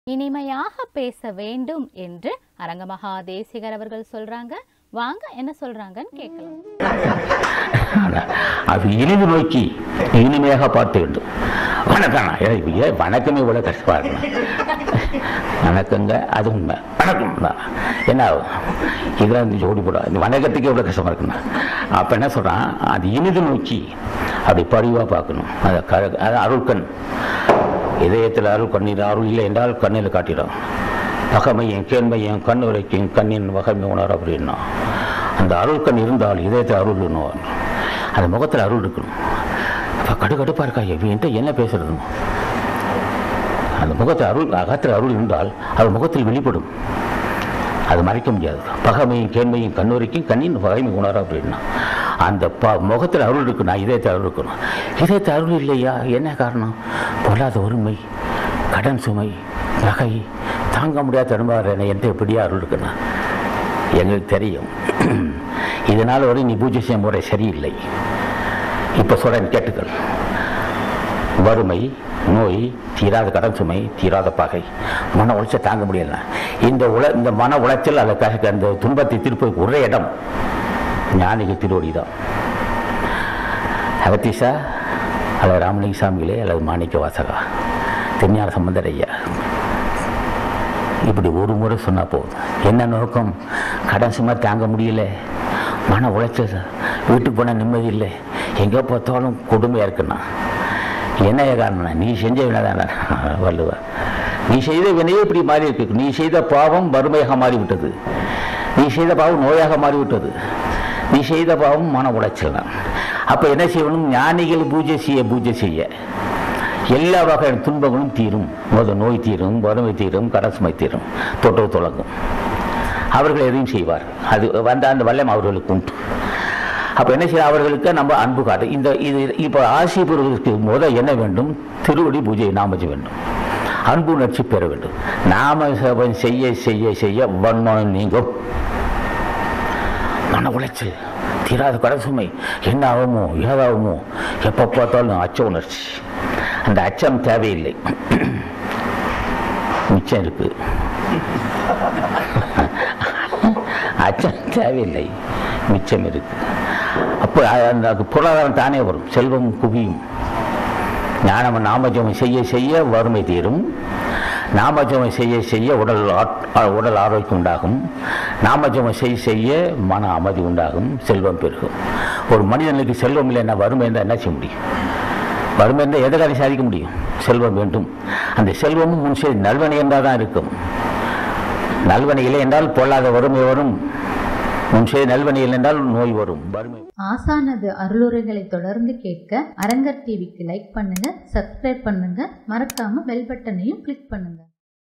இனிமையாக பேச வேண்டும் என்று அரங்கமகா தேசிகர் அவர்கள் சொல்றாங்க வாங்க என்ன சொல்றாங்கன்னு கேட்கலாம் ஆனா, அது இனிது நோக்கி இனிமையாக பார்த்து வேண்டும் வணக்கம் ஏய், ஏன் வணக்கமே இவ்வளவு கஷ்டமா இருக்கு வணக்கங்க அது உண்மை வணக்கம் தான். என்ன ஆகும்? இதெல்லாம் இந்த ஜோடி போட இந்த வணக்கத்துக்கு எவ்வளவு கஷ்டமா இருக்குண்ணா அப்ப என்ன சொல்றான் அது இனிது நோக்கி அப்படி பரிவா பார்க்கணும் அது க- அது அருள்கண் இதயத்தில் அருள் கண்ணீர் அருள் இல்லை என்றால் கண்ணில் காட்டிடும் பகமையும் கேண்மையும் கண் உரைக்கும் கண்ணின் வகமை உணர அப்படின்னா அந்த அருள் கண் இருந்தால் இதயத்தில் அருள் இன்னும் அந்த முகத்தில் அருள் இருக்கணும் அப்போ கடுகடுப்பாக இருக்கா இவன்ட்டு என்ன பேசுறது அந்த முகத்தில் அருள் அகத்தில் அருள் இருந்தால் அது முகத்தில் வெளிப்படும் அது மறைக்க முடியாது பகமையும் கேண்மையும் கண்ணுரைக்கும் கண்ணின் பகைமை உணர அப்படின்னா அந்த ப முகத்தில் அருள் இருக்குண்ணா இதயத்தில் அருள் இருக்கணும் இதயத்தில் அருள் இல்லையா என்ன காரணம் பொல்லாத ஒருமை கடன் சுமை நகை தாங்க முடியாத தடுமாறு எந்த எப்படியா அருள் இருக்குண்ணா எங்களுக்கு தெரியும் இதனால் வரை நீ பூஜை செய்யும் முறை சரியில்லை இப்போ சொல்கிறேன் கேட்டுக்கள் வறுமை நோய் தீராத கடன் சுமை தீராத பகை மன உளைச்சல் தாங்க முடியல இந்த உல இந்த மன உளைச்சல் அதற்காக அந்த துன்பத்தை திருப்பதற்கு ஒரே இடம் ஞானிக திருவடி தான் அகத்தீசா அல்லது ராமலிங்க சாமிகளே அல்லது மாணிக்க வாசகா திருஞான சம்பந்தர் ஐயா இப்படி ஒரு முறை சொன்னா போதும் என்ன நோக்கம் கடன் சும்மா தாங்க முடியல மன உளைச்சல் வீட்டுக்கு போனால் நிம்மதி இல்லை எங்கே பார்த்தாலும் கொடுமையாக இருக்குண்ணா என்ன காரணம் நீ செஞ்ச வினைதான வள்ளுவ நீ செய்த வினையே இப்படி மாறி இருக்கு நீ செய்த பாவம் வறுமையாக மாறிவிட்டது நீ செய்த பாவம் நோயாக மாறிவிட்டது நீ செய்த பாவம் மன உளைச்சல் தான் அப்போ என்ன செய்யணும் ஞானிகள் பூஜை செய்ய பூஜை செய்ய எல்லா வகை துன்பங்களும் தீரும் முத நோய் தீரும் வறுமை தீரும் கடசுமை தீரும் தொட்டவு தொடங்கும் அவர்கள் எதையும் செய்வார் அது வந்த அந்த வல்லம் அவர்களுக்கு உண்டு அப்போ என்ன செய்ய அவர்களுக்கு நம்ம அன்பு காட்டு இந்த இது இப்போ ஆசி பெறுவதற்கு முத என்ன வேண்டும் திருவடி பூஜை நாம செய்ய வேண்டும் அன்பு உணர்ச்சி பெற வேண்டும் நாம ஜெபம் செய்ய செய்ய செய்ய வன்மம் நீங்கும் மன உளைச்சல் தீராத கடசுமை என்ன ஆகுமோ ஏதாகுமோ எப்போ பார்த்தாலும் அச்ச உணர்ச்சி அந்த அச்சம் தேவையில்லை மிச்சம் இருக்கு அச்சம் தேவையில்லை மிச்சம் இருக்கு அப்போ அந்த அது பொருளாதாரம் தானே வரும் செல்வம் குவியும் ஞானம் நாமஜபம் செய்ய செய்ய வறுமை தீரும் நாமஜபம் செய்ய செய்ய உடல் ஆட்- உடல் ஆரோக்கியம் உண்டாகும் நாமஜபம் செய்ய செய்ய மன அமைதி உண்டாகும் செல்வம் பெருகும் ஒரு மனிதனுக்கு செல்வம் இல்லைன்னா வறுமை இருந்தால் என்ன செய்ய முடியும் வறுமை இருந்தால் எதை காரியம் சாதிக்க முடியும் செல்வம் வேண்டும் அந்த செல்வமும் முன் செய்து நல்வனை என்றால் தான் இருக்கும் நல்வனை இல்லை என்றால் பொல்லாத வறுமை வரும் முன் செய்து நல்வனை இல்லை என்றால் நோய் வரும் வறுமை ஆசானது அருளுரைகளை தொடர்ந்து கேட்க அரங்கர் டிவிக்கு லைக் பண்ணுங்க சப்ஸ்கிரைப் பண்ணுங்க மறக்காம பெல் பட்டனையும் கிளிக் பண்ணுங்க